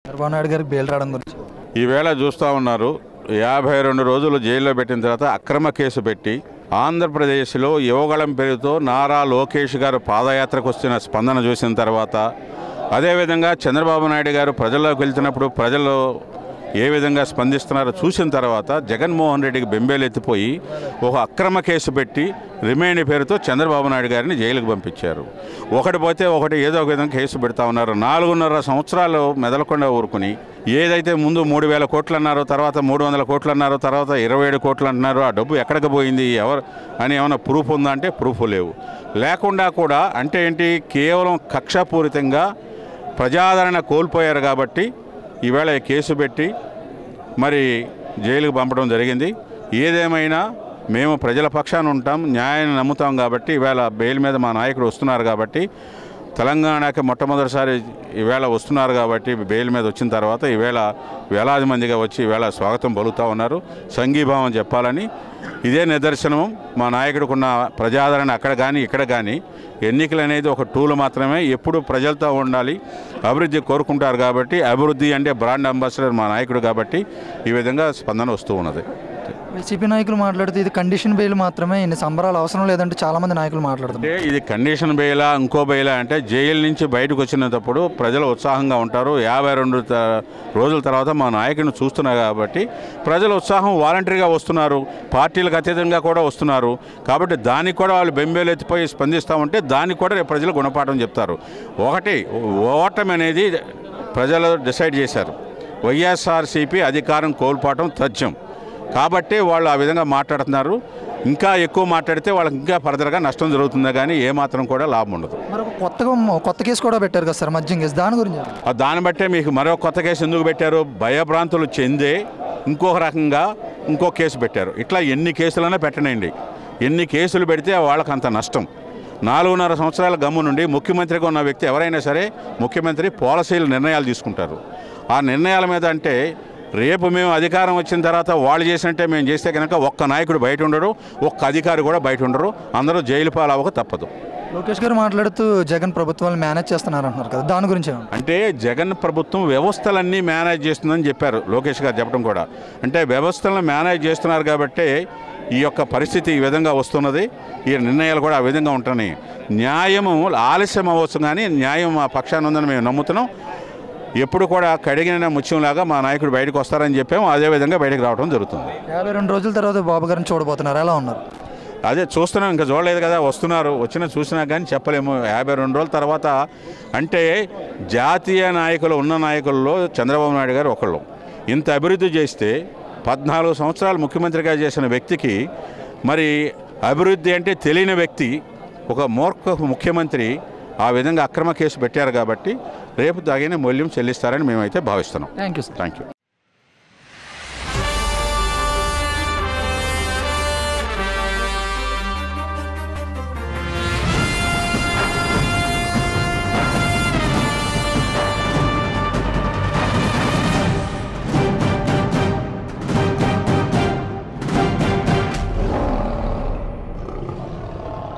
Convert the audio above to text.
చంద్రబాబు నాయుడు గారికి బెయిల్ రావడం గురించి ఈవేళ చూస్తూ ఉన్నారు యాభై రెండు రోజులు జైల్లో పెట్టిన తర్వాత అక్రమ కేసు పెట్టి ఆంధ్రప్రదేశ్లో యువగళం పేరుతో నారా లోకేష్ గారు పాదయాత్రకు వస్తున్న స్పందన చూసిన తర్వాత అదేవిధంగా చంద్రబాబు నాయుడు గారు ప్రజల్లోకి వెళ్తున్నప్పుడు ప్రజలు ఏ విధంగా స్పందిస్తున్నారో చూసిన తర్వాత జగన్మోహన్ రెడ్డికి బెంబేలెత్తిపోయి ఒక అక్రమ కేసు పెట్టి రిమైండ్ పేరుతో చంద్రబాబు నాయుడు గారిని జైలుకు పంపించారు ఒకటి పోతే ఒకటి ఏదో ఒక విధంగా కేసు పెడతా ఉన్నారు నాలుగున్నర సంవత్సరాలు మెదలకుండా ఊరుకుని ఏదైతే ముందు మూడు వేల కోట్లు అన్నారో తర్వాత మూడు వందల కోట్లు అన్నారో తర్వాత ఇరవై ఏడు కోట్లు అంటున్నారు ఆ డబ్బు ఎక్కడికి పోయింది ఎవరు అని ఏమైనా ప్రూఫ్ ఉందా అంటే ప్రూఫ్ లేవు లేకుండా కూడా అంటే ఏంటి కేవలం కక్షపూరితంగా ప్రజాదరణ కోల్పోయారు కాబట్టి ఈవేళ ఈ కేసు పెట్టి మరి జైలుకు పంపడం జరిగింది ఏదేమైనా మేము ప్రజల పక్షాన ఉంటాం న్యాయాన్ని నమ్ముతాం కాబట్టి ఈవేళ బెయిల్ మీద మా నాయకుడు వస్తున్నారు కాబట్టి తెలంగాణకి మొట్టమొదటిసారి ఈవేళ వస్తున్నారు కాబట్టి బెయిల్ మీద వచ్చిన తర్వాత ఈవేళ వేలాది మందిగా వచ్చి ఈవేళ స్వాగతం పలుకుతూ ఉన్నారు సంఘీభావం చెప్పాలని ఇదే నిదర్శనం మా నాయకుడికున్న ప్రజాదరణ అక్కడ కానీ ఇక్కడ కానీ ఎన్నికలు అనేది ఒక టూల్ మాత్రమే ఎప్పుడు ప్రజలతో ఉండాలి అభివృద్ధి కోరుకుంటారు కాబట్టి అభివృద్ధి అంటే బ్రాండ్ అంబాసిడర్ మా నాయకుడు కాబట్టి ఈ విధంగా స్పందన వస్తూ ఉన్నది వైసీపీ నాయకులు మాట్లాడుతూ ఇది కండిషన్ బెయిల్ మాత్రమే ఇన్ని సంబరాలు అవసరం లేదంటే చాలా మంది నాయకులు మాట్లాడుతున్నారు అంటే ఇది కండిషన్ బెయిలా ఇంకో బెయిలా అంటే జైలు నుంచి బయటకు వచ్చినప్పుడు ప్రజలు ఉత్సాహంగా ఉంటారు యాభై రెండు త- రోజుల తర్వాత మా నాయకుడిని చూస్తున్నారు కాబట్టి ప్రజల ఉత్సాహం వాలంటరీగా వస్తున్నారు పార్టీలకు అతీతంగా కూడా వస్తున్నారు కాబట్టి దానికి కూడా వాళ్ళు బెంబేలు ఎత్తిపోయి స్పందిస్తూ ఉంటే దానికి కూడా రేపు ప్రజలు గుణపాఠం చెప్తారు ఒకటి ఓటమి అనేది ప్రజలు డిసైడ్ చేశారు వైఎస్ఆర్సీపీ అధికారం కోల్పోవటం తథ్యం కాబట్టి వాళ్ళు ఆ విధంగా మాట్లాడుతున్నారు ఇంకా ఎక్కువ మాట్లాడితే వాళ్ళకి ఇంకా ఫర్దర్గా నష్టం జరుగుతుందా కానీ ఏమాత్రం కూడా లాభం ఉండదు మరి ఒక కొత్తగా కొత్త కేసు కూడా పెట్టారు కదా సార్ మద్యం కేసు దాని గురించి చెప్పండి. ఆ దాన్ని బట్టే మీకు మరో కొత్త కేసు ఎందుకు పెట్టారు భయభ్రాంతులు చెందే ఇంకొక రకంగా ఇంకో కేసు పెట్టారు ఇట్లా ఎన్ని కేసులైనా పెట్టనండి ఎన్ని కేసులు పెడితే వాళ్ళకి అంత నష్టం నాలుగున్నర సంవత్సరాల గమ్ము నుండి ముఖ్యమంత్రిగా ఉన్న వ్యక్తి ఎవరైనా సరే ముఖ్యమంత్రి పాలసీలు నిర్ణయాలు తీసుకుంటారు ఆ నిర్ణయాల మీద అంటే రేపు మేము అధికారం వచ్చిన తర్వాత వాళ్ళు చేసినట్టే మేము చేస్తే కనుక ఒక్క నాయకుడు బయట ఉండడు ఒక్క అధికారి కూడా బయట ఉండరు అందరూ జైలు పాలవక తప్పదు లోకేష్ గారు మాట్లాడుతూ జగన్ ప్రభుత్వాన్ని మేనేజ్ చేస్తున్నారు అంటున్నారు కదా దాని గురించి ఏమంటారు? అంటే జగన్ ప్రభుత్వం వ్యవస్థలన్నీ మేనేజ్ చేస్తుందని చెప్పారు లోకేష్ గారు చెప్పడం కూడా అంటే వ్యవస్థలను మేనేజ్ చేస్తున్నారు కాబట్టి ఈ యొక్క పరిస్థితి ఈ విధంగా వస్తున్నది ఈ నిర్ణయాలు కూడా ఆ విధంగా ఉంటున్నాయి న్యాయము ఆలస్యం అవ్వచ్చు కానీ న్యాయం మా పక్షాన ఉందని మేము నమ్ముతున్నాం ఎప్పుడు కూడా కడిగిన ముత్యంలాగా మా నాయకుడు బయటకు వస్తారని చెప్పాము అదేవిధంగా బయటకు రావడం జరుగుతుంది యాభై రెండు రోజుల తర్వాత బాబు గారిని చూడబోతున్నారు ఎలా ఉన్నారు అదే చూస్తున్నాం ఇంకా చూడలేదు కదా వస్తున్నారు వచ్చిన చూసినా కానీ చెప్పలేము యాభై రెండు రోజుల తర్వాత అంటే జాతీయ నాయకులు ఉన్న నాయకుల్లో చంద్రబాబు నాయుడు గారు ఒకళ్ళు ఇంత అభివృద్ధి చేస్తే పద్నాలుగు సంవత్సరాలు ముఖ్యమంత్రిగా చేసిన వ్యక్తికి మరి అభివృద్ధి అంటే తెలియని వ్యక్తి ఒక మూర్ఖ ముఖ్యమంత్రి ఆ విధంగా అక్రమ కేసు పెట్టారు కాబట్టి రేపు తగిన మూల్యం చెల్లిస్తారని మేమైతే భావిస్తున్నాం thank you sir thank you